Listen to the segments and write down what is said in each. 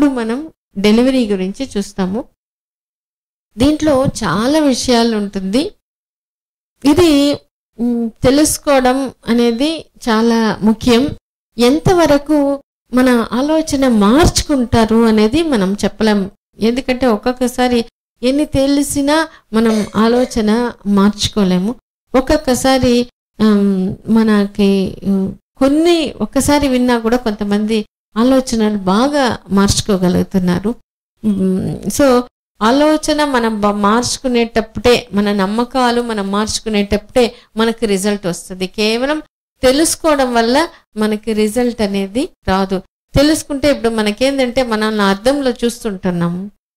ఇప్పుడు మనం డెలివరీ గురించి చూస్తాము దీంట్లో చాలా విషయాలు ఉంటుంది ఇది మ్, తెలుసుకోవడం అనేది చాలా ముఖ్యం ఎంతవరకు మన ఆలోచన మార్చుకుంటారు అనేది మనం చెప్పలేం ఎందుకంటే ఒక్కొక్కసారి ఎన్ని తెలిసినా మనం ఆలోచన మార్చుకోలేము ఒక్కొక్కసారి ఆమ్, మనకి ఉమ్, కొన్ని ఒక్కసారి విన్నా కూడా కొంతమంది ఆలోచనలు బాగా మార్చుకోగలుగుతున్నారు ఉమ్, సో ఆలోచన మనం బ- మార్చుకునేటప్పుడే మన నమ్మకాలు మనం మార్చుకునేటప్పుడే మనకు రిజల్ట్ వస్తుంది కేవలం తెలుసుకోవడం వల్ల మనకి రిజల్ట్ అనేది రాదు తెలుసుకుంటే ఇప్పుడు మనకేంటంటే మనం అర్థంలో చూస్తుంటున్నాము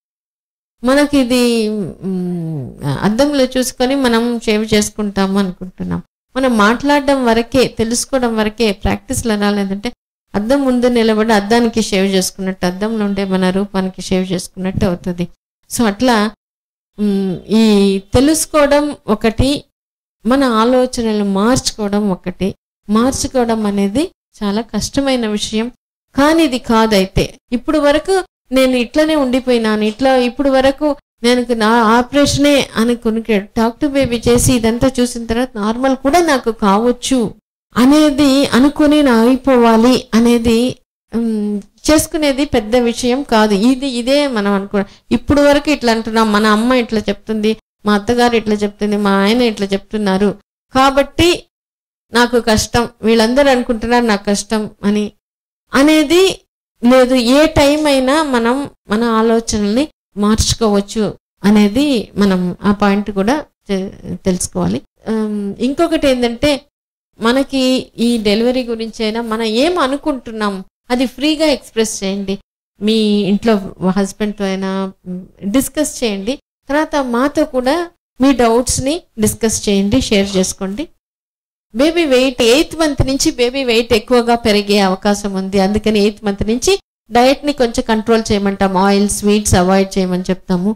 మనకి ఇది మ్, అద్దంలో చూసుకొని మనం షేవ్ చేసుకుంటాము అనుకుంటున్నాం మనం మాట్లాడడం వరకే తెలుసుకోవడం వరకే ప్రాక్టీస్లో రాలేదంటే అద్దం ముందు నిలబడి అద్దానికి షేవ్ చేసుకున్నట్టు అద్దంలో ఉండే మన రూపానికి షేవ్ చేసుకున్నట్టు అవుతుంది సో అట్లా మ్, ఈ తెలుసుకోవడం ఒకటి మన ఆలోచనలు మార్చుకోవడం ఒకటి మార్చుకోవడం అనేది చాలా కష్టమైన విషయం కానీ ఇది కాదైతే ఇప్పుడు వరకు నేను ఇట్లనే ఉండిపోయినాను ఇట్లా ఇప్పుడు వరకు నేను నా ఆపరేషనే అనుకుని డాక్టర్ బేబీ చేసి ఇదంతా చూసిన తర్వాత నార్మల్ కూడా నాకు కావచ్చు అనేది అనుకుని నా అయిపోవాలి అనేది ఉమ్, చేసుకునేది పెద్ద విషయం కాదు ఇది ఇదే మనం అనుకో ఇప్పుడు వరకు ఇట్లా అంటున్నాం మన అమ్మ ఇట్లా చెప్తుంది మా అత్తగారు ఇట్లా చెప్తుంది మా ఆయన ఇట్లా చెప్తున్నారు కాబట్టి నాకు కష్టం వీళ్ళందరూ అనుకుంటున్నారు నాకు కష్టం అని అనేది లేదు ఏ టైం అయినా మనం మన ఆలోచనల్ని మార్చుకోవచ్చు అనేది మనం ఆ పాయింట్ కూడా తె- తెలుసుకోవాలి ఉమ్, ఇంకొకటి ఏంటంటే మనకి ఈ డెలివరీ గురించి అయినా మనం ఏం అనుకుంటున్నాం అది ఫ్రీగా ఎక్స్ప్రెస్ చేయండి మీ ఇంట్లో హస్బెండ్తో అయినా డిస్కస్ చేయండి తర్వాత మాతో కూడా మీ డౌట్స్ని డిస్కస్ చేయండి షేర్ చేసుకోండి బేబీ వెయిట్ ఎయిత్ మంత్ నుంచి బేబీ వెయిట్ ఎక్కువగా పెరిగే అవకాశం ఉంది అందుకని ఎయిత్ మంత్ నుంచి డయట్ని కొంచెం కంట్రోల్ చేయమంటాం ఆయిల్ స్వీట్స్ అవాయిడ్ చేయమని చెప్తాము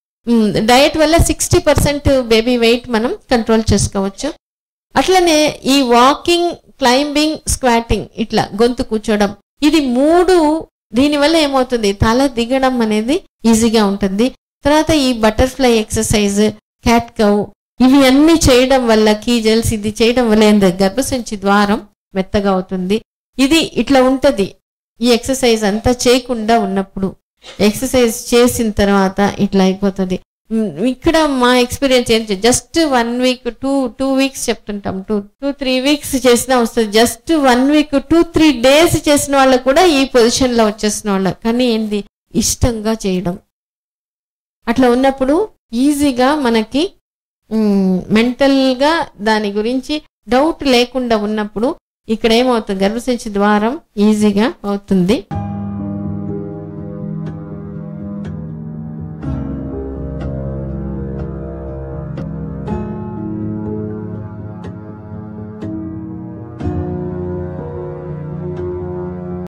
డయట్ వల్ల సిక్స్టీ పర్సెంట్ బేబీ వెయిట్ మనం కంట్రోల్ చేసుకోవచ్చు అట్లనే ఈ వాకింగ్ క్లైంబింగ్ స్క్వాటింగ్ ఇట్లా గొంతు కూర్చోవడం ఇది మూడు దీనివల్ల ఏమవుతుంది తల దిగడం అనేది ఈజీగా ఉంటుంది తర్వాత ఈ బటర్ఫ్లై ఎక్సర్సైజ్ క్యాట్ కౌ ఇవి అన్ని చేయడం వల్ల కీజల్స్ ఇది చేయడం వల్ల ఏంది గర్భసంచి ద్వారం మెత్తగా అవుతుంది ఇది ఇట్లా ఉంటది ఈ ఎక్సర్సైజ్ అంతా చేయకుండా ఉన్నప్పుడు ఎక్సర్సైజ్ చేసిన తర్వాత ఇట్లా అయిపోతుంది మ్, ఇక్కడ మా ఎక్స్పీరియన్స్ ఏంటి just one week two two weeks చెప్తుంటాం టూ టూ త్రీ వీక్స్ చేసినా వస్తుంది just one week two three days చేసిన వాళ్ళకు కూడా ఈ పొజిషన్ లో వచ్చేసిన వాళ్ళ కానీ ఏంది ఇష్టంగా చేయడం అట్లా ఉన్నప్పుడు ఈజీగా మనకి మెంటల్గా దాని గురించి డౌట్ లేకుండా ఉన్నప్పుడు ఇక్కడ ఏమవుతుంది గర్భసంచి ద్వారం ఈజీగా అవుతుంది